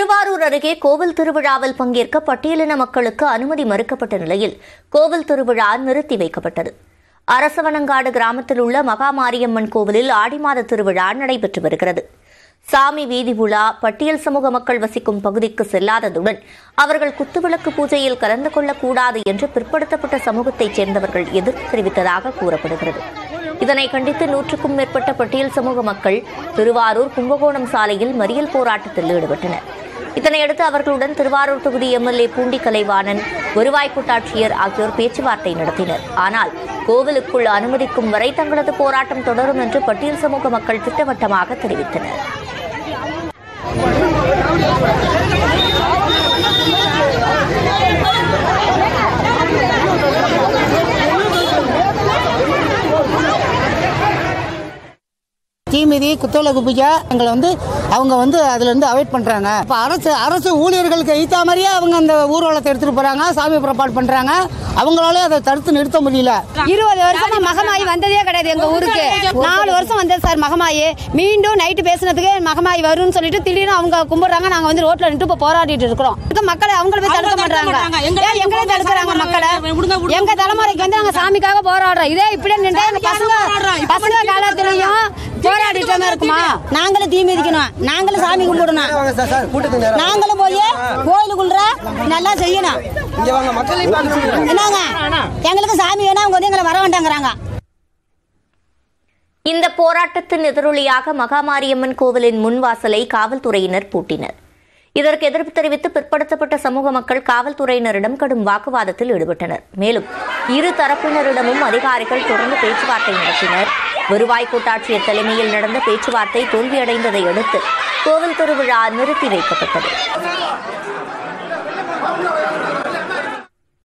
திருவாரூர் அருகே கோவில் திருவிழாவில் பங்கேற்க பட்டியலின மக்களுக்கு அனுமதி மறுக்கப்பட்ட நிலையில் கோவில் திருவிழா நிறுத்தி வைக்கப்பட்டது அரசவனங்காடு கிராமத்தில் உள்ள மகாமாரியம்மன் கோவிலில் ஆடி மாத திருவிழா நடைபெற்று வருகிறது சாமி வீதி உலா பட்டியல் சமூக மக்கள் வசிக்கும் பகுதிக்கு செல்லாததுடன் அவர்கள் குத்துவிளக்கு பூஜையில் கலந்து கொள்ளக்கூடாது என்று பிற்படுத்தப்பட்ட சமூகத்தைச் சேர்ந்தவர்கள் எதிர்ப்பு தெரிவித்ததாக கூறப்படுகிறது இதனை கண்டித்து நூற்றுக்கும் மேற்பட்ட பட்டியல் சமூக மக்கள் திருவாரூர் கும்பகோணம் சாலையில் மறியல் போராட்டத்தில் ஈடுபட்டனர் இதனையடுத்து அவர்களுடன் திருவாரூர் தொகுதி எம்எல்ஏ பூண்டி கலைவாணன் வருவாய் கூட்டாட்சியர் ஆகியோர் பேச்சுவார்த்தை நடத்தினர் ஆனால் கோவிலுக்குள் அனுமதிக்கும் வரை தங்களது போராட்டம் தொடரும் என்று பட்டியல் சமூக மக்கள் திட்டவட்டமாக தெரிவித்தனர் தீமிதி குத்தவிளக்கு பூஜை எங்களை வந்து அவங்க வந்து அதுல இருந்து அவாய்ட் பண்றாங்க இப்போ அரசு அரசு ஊழியர்களுக்கு எய்த்தா மாதிரியே அவங்க அந்த ஊர்வலத்தை எடுத்துட்டு போறாங்க சாமி புறப்பாடு பண்றாங்க அவங்களால அதை தடுத்து நிறுத்த முடியல இருபது வருஷமா மகமாயி வந்ததே கிடையாது எங்க ஊருக்கு நாலு வருஷம் வந்தது சார் மகமாயி மீண்டும் நைட்டு பேசுனதுக்கு மகமாயி வரும்னு சொல்லிட்டு திடீர்னு அவங்க கும்பிடுறாங்க நாங்க வந்து ரோட்ல நின்று இப்ப போராடிட்டு இருக்கிறோம் இருக்க மக்களை அவங்கள போய் தடுக்க மாட்டாங்க ஏன் எங்களை தடுக்கிறாங்க மக்களை எங்க தலைமுறைக்கு வந்து நாங்க சாமிக்காக போராடுறோம் இதே இப்படியே நின்று எங்க பசங்க பசங்க காலத்திலையும் போராடிட்டு தான் இருக்குமா நாங்களும் தீ மிதிக்கணும் நாங்களும் சாமி கும்பிடணும் நாங்களும் போய் கோயிலுக்குள்ள நல்லா செய்யணும் என்னங்க எங்களுக்கு சாமி வேணா அவங்க வந்து எங்களை வர வேண்டாங்கிறாங்க இந்த போராட்டத்தின் எதிரொலியாக மகாமாரியம்மன் கோவிலின் முன்வாசலை காவல்துறையினர் பூட்டினர் இதற்கு எதிர்ப்பு தெரிவித்து பிற்படுத்தப்பட்ட சமூக மக்கள் காவல்துறையினரிடம் கடும் வாக்குவாதத்தில் ஈடுபட்டனர் மேலும் இரு தரப்பினரிடமும் அதிகாரிகள் தொடர்ந்து பேச்சுவார்த்தை நடத்தினர் வருவாய் கூட்டாட்சியர் தலைமையில் நடந்த பேச்சுவார்த்தை தோல்வியடைந்ததை அடுத்து கோவில் திருவிழா நிறுத்தி வைக்கப்பட்டது